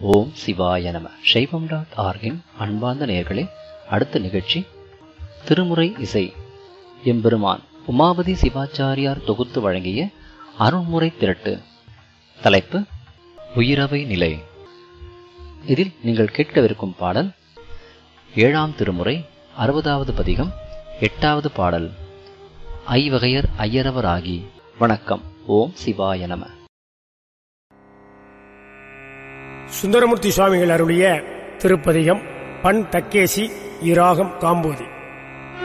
ஓம் சிவாய நம சைவம் டாட் ஆர்கின் அன்பார்ந்த நேயர்களே அடுத்த நிகழ்ச்சி திருமுறை இசை எம்பெருமான் உமாபதி சிவாச்சாரியார் தொகுத்து வழங்கிய அருண்முறை திரட்டு தலைப்பு உயிரவை நிலை இதில் நீங்கள் கேட்கவிருக்கும் பாடல் ஏழாம் திருமுறை அறுபதாவது பதிகம் எட்டாவது பாடல் ஐவகையர் ஐயரவராகி வணக்கம் ஓம் சிவாய நம சுந்தரமூர்த்தி சுவாமிகள் அருளிய திருப்பதிகம் பண் தக்கேசி இராகம் காம்போதி